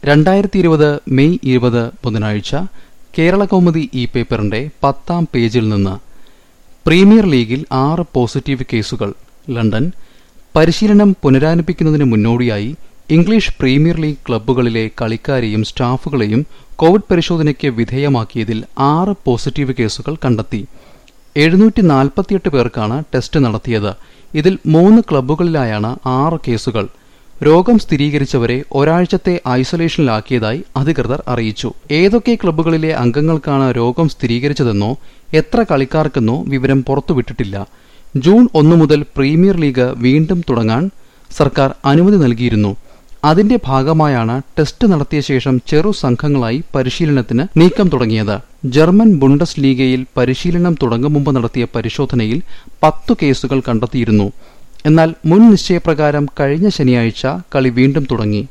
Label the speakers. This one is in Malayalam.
Speaker 1: രണ്ടായിരത്തി ഇരുപത് മെയ് ഇരുപത് ബുധനാഴ്ച കേരള കൗമുദി ഇ പേപ്പറിന്റെ പത്താം പേജിൽ നിന്ന് പ്രീമിയർ ലീഗിൽ ആറ് പോസിറ്റീവ് കേസുകൾ ലണ്ടൻ പരിശീലനം പുനരാരംഭിക്കുന്നതിന് മുന്നോടിയായി ഇംഗ്ലീഷ് പ്രീമിയർ ലീഗ് ക്ലബ്ബുകളിലെ കളിക്കാരെയും സ്റ്റാഫുകളെയും കോവിഡ് പരിശോധനയ്ക്ക് വിധേയമാക്കിയതിൽ ആറ് പോസിറ്റീവ് കേസുകൾ കണ്ടെത്തി എഴുന്നൂറ്റി നാൽപ്പത്തിയെട്ട് പേർക്കാണ് ടെസ്റ്റ് നടത്തിയത് ഇതിൽ മൂന്ന് ക്ലബ്ബുകളിലായാണ് ആറ് കേസുകൾ രോഗം സ്ഥിരീകരിച്ചവരെ ഒരാഴ്ചത്തെ ഐസൊലേഷനിലാക്കിയതായി അധികൃതർ അറിയിച്ചു ഏതൊക്കെ ക്ലബ്ബുകളിലെ അംഗങ്ങൾക്കാണ് രോഗം സ്ഥിരീകരിച്ചതെന്നോ എത്ര കളിക്കാർക്കെന്നോ വിവരം പുറത്തുവിട്ടിട്ടില്ല ജൂൺ ഒന്നു മുതൽ പ്രീമിയർ ലീഗ് വീണ്ടും തുടങ്ങാൻ സർക്കാർ അനുമതി നൽകിയിരുന്നു അതിന്റെ ഭാഗമായാണ് ടെസ്റ്റ് നടത്തിയ ശേഷം ചെറു സംഘങ്ങളായി പരിശീലനത്തിന് നീക്കം തുടങ്ങിയത് ജർമ്മൻ ബുണ്ടസ് ലീഗയിൽ പരിശീലനം തുടങ്ങും മുമ്പ് നടത്തിയ പരിശോധനയിൽ പത്തു കേസുകൾ കണ്ടെത്തിയിരുന്നു എന്നാൽ മുൻ നിശ്ചയപ്രകാരം കഴിഞ്ഞ ശനിയാഴ്ച കളി വീണ്ടും തുടങ്ങി